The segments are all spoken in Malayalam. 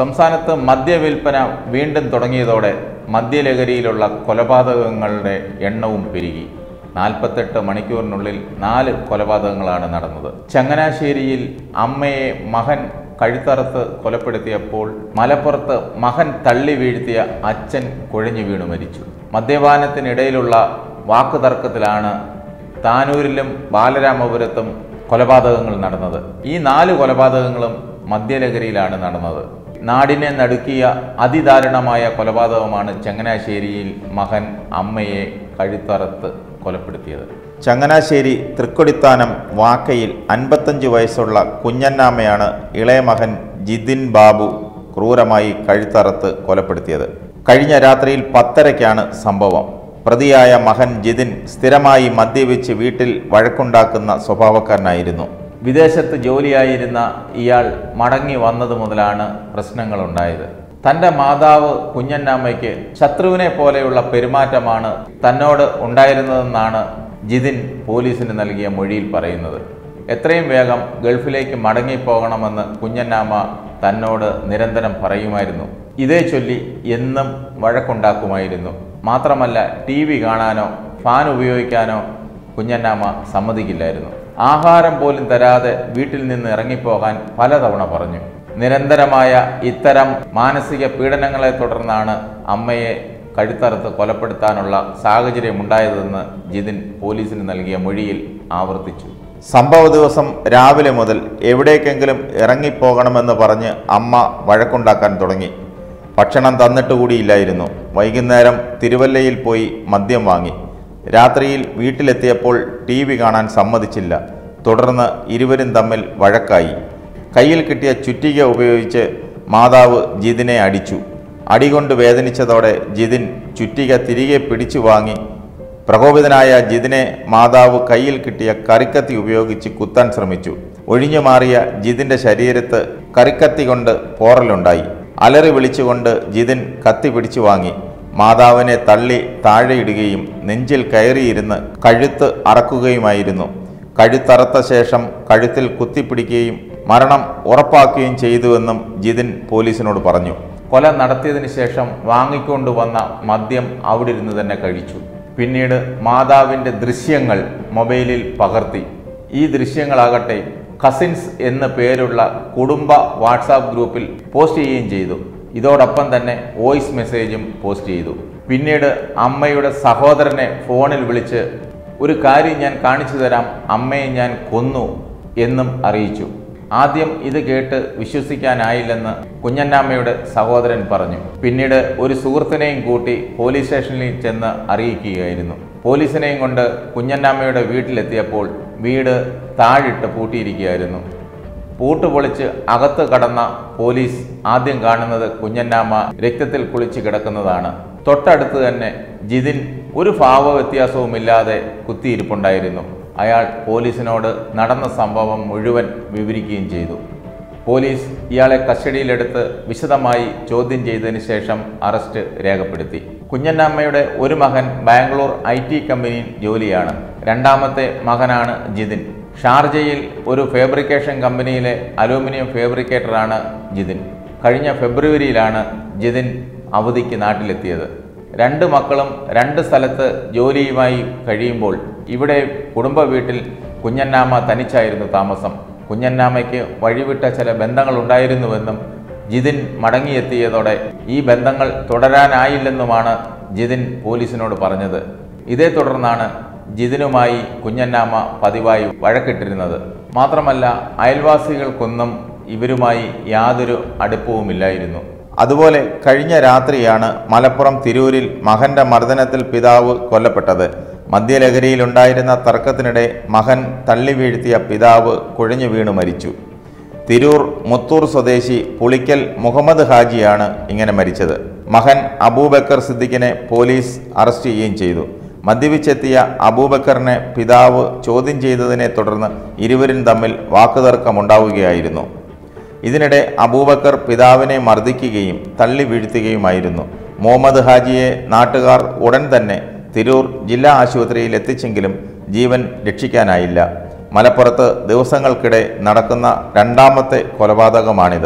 സംസ്ഥാനത്ത് മദ്യവിൽപ്പന വീണ്ടും തുടങ്ങിയതോടെ മദ്യലഹരിയിലുള്ള കൊലപാതകങ്ങളുടെ എണ്ണവും പെരുകി നാൽപ്പത്തെട്ട് മണിക്കൂറിനുള്ളിൽ നാല് കൊലപാതകങ്ങളാണ് നടന്നത് ചങ്ങനാശ്ശേരിയിൽ അമ്മയെ മകൻ കഴുത്തറുത്ത് കൊലപ്പെടുത്തിയപ്പോൾ മലപ്പുറത്ത് മകൻ തള്ളി വീഴ്ത്തിയ അച്ഛൻ കുഴഞ്ഞു വീണു മരിച്ചു മദ്യപാനത്തിനിടയിലുള്ള വാക്കുതർക്കത്തിലാണ് താനൂരിലും ബാലരാമപുരത്തും കൊലപാതകങ്ങൾ നടന്നത് ഈ നാല് കൊലപാതകങ്ങളും മദ്യലഹരിയിലാണ് നടന്നത് നാടിനെ നടുക്കിയ അതിദാരുണമായ കൊലപാതകമാണ് ചങ്ങനാശ്ശേരിയിൽ മകൻ അമ്മയെ കഴുത്തറുത്ത് കൊലപ്പെടുത്തിയത് ചങ്ങനാശ്ശേരി തൃക്കൊടിത്താനം വാക്കയിൽ അൻപത്തഞ്ച് വയസ്സുള്ള കുഞ്ഞന്നാമ്മയാണ് ഇളയ മകൻ ജിതിൻ ബാബു ക്രൂരമായി കഴുത്തറുത്ത് കൊലപ്പെടുത്തിയത് കഴിഞ്ഞ രാത്രിയിൽ പത്തരയ്ക്കാണ് സംഭവം പ്രതിയായ മകൻ ജിതിൻ സ്ഥിരമായി മദ്യപിച്ച് വീട്ടിൽ വഴക്കുണ്ടാക്കുന്ന സ്വഭാവക്കാരനായിരുന്നു വിദേശത്ത് ജോലിയായിരുന്ന ഇയാൾ മടങ്ങി വന്നത് മുതലാണ് പ്രശ്നങ്ങളുണ്ടായത് തൻ്റെ മാതാവ് കുഞ്ഞന്നാമ്മയ്ക്ക് ശത്രുവിനെ പോലെയുള്ള പെരുമാറ്റമാണ് തന്നോട് ഉണ്ടായിരുന്നതെന്നാണ് ജിതിൻ പോലീസിന് നൽകിയ മൊഴിയിൽ പറയുന്നത് എത്രയും വേഗം ഗൾഫിലേക്ക് മടങ്ങിപ്പോകണമെന്ന് കുഞ്ഞന്നാമ്മ തന്നോട് നിരന്തരം പറയുമായിരുന്നു ഇതേ ചൊല്ലി എന്നും വഴക്കുണ്ടാക്കുമായിരുന്നു മാത്രമല്ല ടി വി കാണാനോ ഫാൻ ഉപയോഗിക്കാനോ കുഞ്ഞന്നാമ്മ സമ്മതിക്കില്ലായിരുന്നു ആഹാരം പോലും തരാതെ വീട്ടിൽ നിന്ന് ഇറങ്ങിപ്പോകാൻ പലതവണ പറഞ്ഞു നിരന്തരമായ ഇത്തരം മാനസിക പീഡനങ്ങളെ തുടർന്നാണ് അമ്മയെ കഴുത്തറുത്ത് കൊലപ്പെടുത്താനുള്ള സാഹചര്യമുണ്ടായതെന്ന് ജിതിൻ പോലീസിന് നൽകിയ മൊഴിയിൽ ആവർത്തിച്ചു സംഭവ ദിവസം രാവിലെ മുതൽ എവിടേക്കെങ്കിലും ഇറങ്ങിപ്പോകണമെന്ന് പറഞ്ഞ് അമ്മ വഴക്കുണ്ടാക്കാൻ തുടങ്ങി ഭക്ഷണം തന്നിട്ട് കൂടിയില്ലായിരുന്നു വൈകുന്നേരം തിരുവല്ലയിൽ പോയി മദ്യം വാങ്ങി രാത്രിയിൽ വീട്ടിലെത്തിയപ്പോൾ ടി വി കാണാൻ സമ്മതിച്ചില്ല തുടർന്ന് ഇരുവരും തമ്മിൽ വഴക്കായി കയ്യിൽ കിട്ടിയ ചുറ്റിക ഉപയോഗിച്ച് മാതാവ് ജിതിനെ അടിച്ചു അടികൊണ്ട് വേദനിച്ചതോടെ ജിതിൻ ചുറ്റിക തിരികെ പിടിച്ചു വാങ്ങി പ്രകോപിതനായ ജിതിനെ മാതാവ് കയ്യിൽ കിട്ടിയ കറിക്കത്തി ഉപയോഗിച്ച് കുത്താൻ ശ്രമിച്ചു ഒഴിഞ്ഞു മാറിയ ജിതിന്റെ ശരീരത്ത് കറിക്കത്തി കൊണ്ട് പോറലുണ്ടായി അലറി വിളിച്ചുകൊണ്ട് ജിതിൻ കത്തി പിടിച്ചു വാങ്ങി മാതാവിനെ തള്ളി താഴെയിടുകയും നെഞ്ചിൽ കയറിയിരുന്ന് കഴുത്ത് അറക്കുകയുമായിരുന്നു കഴുത്തറത്ത ശേഷം കഴുത്തിൽ കുത്തിപ്പിടിക്കുകയും മരണം ഉറപ്പാക്കുകയും ചെയ്തുവെന്നും ജിതിൻ പോലീസിനോട് പറഞ്ഞു കൊല നടത്തിയതിനു ശേഷം വാങ്ങിക്കൊണ്ടുവന്ന മദ്യം അവിടെ ഇരുന്ന് തന്നെ കഴിച്ചു പിന്നീട് മാതാവിൻ്റെ ദൃശ്യങ്ങൾ മൊബൈലിൽ പകർത്തി ഈ ദൃശ്യങ്ങളാകട്ടെ കസിൻസ് എന്ന പേരുള്ള കുടുംബ വാട്സാപ്പ് ഗ്രൂപ്പിൽ പോസ്റ്റ് ചെയ്യുകയും ചെയ്തു ഇതോടൊപ്പം തന്നെ വോയിസ് മെസ്സേജും പോസ്റ്റ് ചെയ്തു പിന്നീട് അമ്മയുടെ സഹോദരനെ ഫോണിൽ വിളിച്ച് ഒരു കാര്യം ഞാൻ കാണിച്ചു തരാം അമ്മയെ ഞാൻ കൊന്നു എന്നും അറിയിച്ചു ആദ്യം ഇത് കേട്ട് വിശ്വസിക്കാനായില്ലെന്ന് കുഞ്ഞന്നാമ്മയുടെ സഹോദരൻ പറഞ്ഞു പിന്നീട് ഒരു സുഹൃത്തിനെയും കൂട്ടി പോലീസ് സ്റ്റേഷനിൽ ചെന്ന് അറിയിക്കുകയായിരുന്നു പോലീസിനെയും കൊണ്ട് കുഞ്ഞന്നാമ്മയുടെ വീട്ടിലെത്തിയപ്പോൾ വീട് താഴിട്ട് പൂട്ടിയിരിക്കുകയായിരുന്നു പൂട്ട് പൊളിച്ച് അകത്ത് കടന്ന പോലീസ് ആദ്യം കാണുന്നത് കുഞ്ഞന്നാമ്മ രക്തത്തിൽ കുളിച്ച് കിടക്കുന്നതാണ് തൊട്ടടുത്ത് തന്നെ ജിതിൻ ഒരു ഭാവ വ്യത്യാസവുമില്ലാതെ കുത്തിയിരിപ്പുണ്ടായിരുന്നു അയാൾ പോലീസിനോട് നടന്ന സംഭവം മുഴുവൻ വിവരിക്കുകയും ചെയ്തു പോലീസ് ഇയാളെ കസ്റ്റഡിയിലെടുത്ത് വിശദമായി ചോദ്യം ചെയ്തതിന് ശേഷം അറസ്റ്റ് രേഖപ്പെടുത്തി കുഞ്ഞന്നാമ്മയുടെ ഒരു മകൻ ബാംഗ്ലൂർ ഐ ടി കമ്പനിയിൽ ജോലിയാണ് രണ്ടാമത്തെ മകനാണ് ജിതിൻ ഷാർജയിൽ ഒരു ഫാബ്രിക്കേഷൻ കമ്പനിയിലെ അലൂമിനിയം ഫാബ്രിക്കേറ്ററാണ് ജിതിൻ കഴിഞ്ഞ ഫെബ്രുവരിയിലാണ് ജിതിൻ അവധിക്ക് നാട്ടിലെത്തിയത് രണ്ട് മക്കളും രണ്ട് സ്ഥലത്ത് ജോലിയുമായി കഴിയുമ്പോൾ ഇവിടെ കുടുംബ വീട്ടിൽ കുഞ്ഞന്നാമ്മ തനിച്ചായിരുന്നു താമസം കുഞ്ഞന്നാമ്മയ്ക്ക് വഴിവിട്ട ചില ബന്ധങ്ങളുണ്ടായിരുന്നുവെന്നും ജിതിൻ മടങ്ങിയെത്തിയതോടെ ഈ ബന്ധങ്ങൾ തുടരാനായില്ലെന്നുമാണ് ജിതിൻ പോലീസിനോട് പറഞ്ഞത് ഇതേ തുടർന്നാണ് ജിതിനുമായി കുഞ്ഞന്നാമ്മ പതിവായി വഴക്കിട്ടിരുന്നത് മാത്രമല്ല അയൽവാസികൾക്കൊന്നും ഇവരുമായി യാതൊരു അടുപ്പവുമില്ലായിരുന്നു അതുപോലെ കഴിഞ്ഞ രാത്രിയാണ് മലപ്പുറം തിരൂരിൽ മകന്റെ മർദ്ദനത്തിൽ പിതാവ് കൊല്ലപ്പെട്ടത് മദ്യലഹരിയിലുണ്ടായിരുന്ന തർക്കത്തിനിടെ മകൻ തള്ളി വീഴ്ത്തിയ പിതാവ് കുഴഞ്ഞു വീണു മരിച്ചു തിരൂർ മുത്തൂർ സ്വദേശി പുളിക്കൽ മുഹമ്മദ് ഹാജിയാണ് ഇങ്ങനെ മരിച്ചത് മകൻ അബൂബക്കർ സിദ്ദിഖിനെ പോലീസ് അറസ്റ്റ് ചെയ്യുകയും ചെയ്തു മദ്യപിച്ചെത്തിയ അബൂബക്കറിനെ പിതാവ് ചോദ്യം ചെയ്തതിനെ തുടർന്ന് ഇരുവരും തമ്മിൽ വാക്കുതർക്കമുണ്ടാവുകയായിരുന്നു ഇതിനിടെ അബൂബക്കർ പിതാവിനെ മർദ്ദിക്കുകയും തള്ളി വീഴ്ത്തുകയുമായിരുന്നു മുഹമ്മദ് ഹാജിയെ നാട്ടുകാർ ഉടൻ തന്നെ തിരൂർ ജില്ലാ ആശുപത്രിയിൽ എത്തിച്ചെങ്കിലും ജീവൻ രക്ഷിക്കാനായില്ല മലപ്പുറത്ത് ദിവസങ്ങൾക്കിടെ നടക്കുന്ന രണ്ടാമത്തെ കൊലപാതകമാണിത്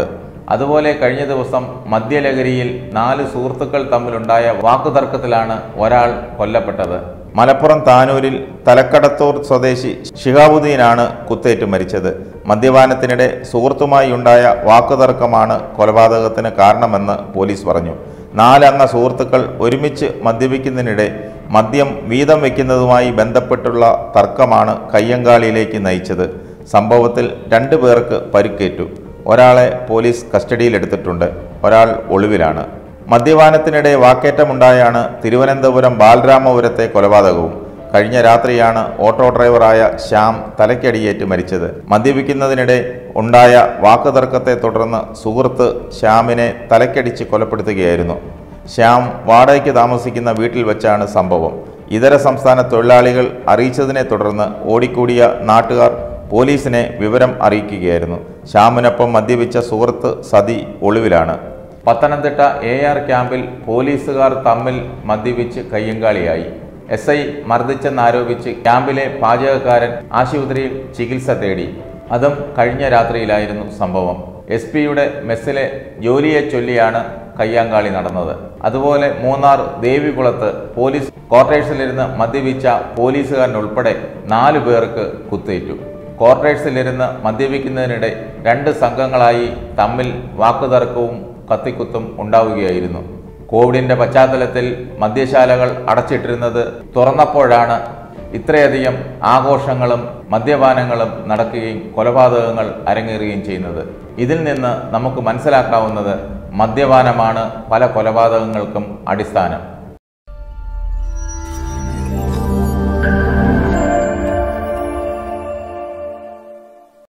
അതുപോലെ കഴിഞ്ഞ ദിവസം മദ്യലഹരിയിൽ നാല് സുഹൃത്തുക്കൾ തമ്മിലുണ്ടായ വാക്കുതർക്കത്തിലാണ് ഒരാൾ കൊല്ലപ്പെട്ടത് മലപ്പുറം താനൂരിൽ തലക്കടത്തൂർ സ്വദേശി ഷിഹാബുദ്ദീനാണ് കുത്തേറ്റ് മരിച്ചത് മദ്യപാനത്തിനിടെ സുഹൃത്തുമായി ഉണ്ടായ വാക്കുതർക്കമാണ് കൊലപാതകത്തിന് കാരണമെന്ന് പോലീസ് പറഞ്ഞു നാലംഗ സുഹൃത്തുക്കൾ ഒരുമിച്ച് മദ്യപിക്കുന്നതിനിടെ മദ്യം വീതം വയ്ക്കുന്നതുമായി ബന്ധപ്പെട്ടുള്ള തർക്കമാണ് കയ്യങ്കാളിയിലേക്ക് നയിച്ചത് സംഭവത്തിൽ രണ്ടു പേർക്ക് പരിക്കേറ്റു ഒരാളെ പോലീസ് കസ്റ്റഡിയിലെടുത്തിട്ടുണ്ട് ഒരാൾ ഒളിവിലാണ് മദ്യപാനത്തിനിടെ വാക്കേറ്റമുണ്ടായാണ് തിരുവനന്തപുരം ബാലരാമപുരത്തെ കൊലപാതകവും കഴിഞ്ഞ രാത്രിയാണ് ഓട്ടോ ഡ്രൈവറായ ശ്യാം തലയ്ക്കടിയേറ്റ് മരിച്ചത് മദ്യപിക്കുന്നതിനിടെ ഉണ്ടായ വാക്കുതർക്കത്തെ തുടർന്ന് സുഹൃത്ത് ശ്യാമിനെ തലയ്ക്കടിച്ച് കൊലപ്പെടുത്തുകയായിരുന്നു ശ്യാം വാടകയ്ക്ക് താമസിക്കുന്ന വീട്ടിൽ വെച്ചാണ് സംഭവം ഇതര സംസ്ഥാന തൊഴിലാളികൾ അറിയിച്ചതിനെ തുടർന്ന് ഓടിക്കൂടിയ നാട്ടുകാർ പോലീസിനെ വിവരം അറിയിക്കുകയായിരുന്നു ശ്യാമിനൊപ്പം മദ്യപിച്ച സുഹൃത്ത് സതി ഒളിവിലാണ് പത്തനംതിട്ട എ ആർ ക്യാമ്പിൽ പോലീസുകാർ തമ്മിൽ മദ്യപിച്ച് കയ്യങ്കാളിയായി എസ് ഐ മർദ്ദിച്ചെന്നാരോപിച്ച് ക്യാമ്പിലെ പാചകക്കാരൻ ആശുപത്രിയിൽ ചികിത്സ തേടി അതും കഴിഞ്ഞ രാത്രിയിലായിരുന്നു സംഭവം എസ് പിയുടെ മെസ്സിലെ ജോലിയെ ചൊല്ലിയാണ് കയ്യാങ്കാളി നടന്നത് അതുപോലെ മൂന്നാർ ദേവികുളത്ത് പോലീസ് ക്വാർട്ടേഴ്സിലിരുന്ന് മദ്യപിച്ച പോലീസുകാരനുൾപ്പെടെ നാലു പേർക്ക് കുത്തേറ്റു ക്വാർട്ടേഴ്സിലിരുന്ന് മദ്യപിക്കുന്നതിനിടെ രണ്ട് സംഘങ്ങളായി തമ്മിൽ വാക്കുതർക്കവും കത്തിക്കുത്തും ഉണ്ടാവുകയായിരുന്നു കോവിഡിന്റെ പശ്ചാത്തലത്തിൽ മദ്യശാലകൾ അടച്ചിട്ടിരുന്നത് തുറന്നപ്പോഴാണ് ഇത്രയധികം ആഘോഷങ്ങളും മദ്യപാനങ്ങളും നടക്കുകയും കൊലപാതകങ്ങൾ അരങ്ങേറുകയും ചെയ്യുന്നത് ഇതിൽ നിന്ന് നമുക്ക് മനസ്സിലാക്കാവുന്നത് മദ്യപാനമാണ് പല കൊലപാതകങ്ങൾക്കും അടിസ്ഥാനം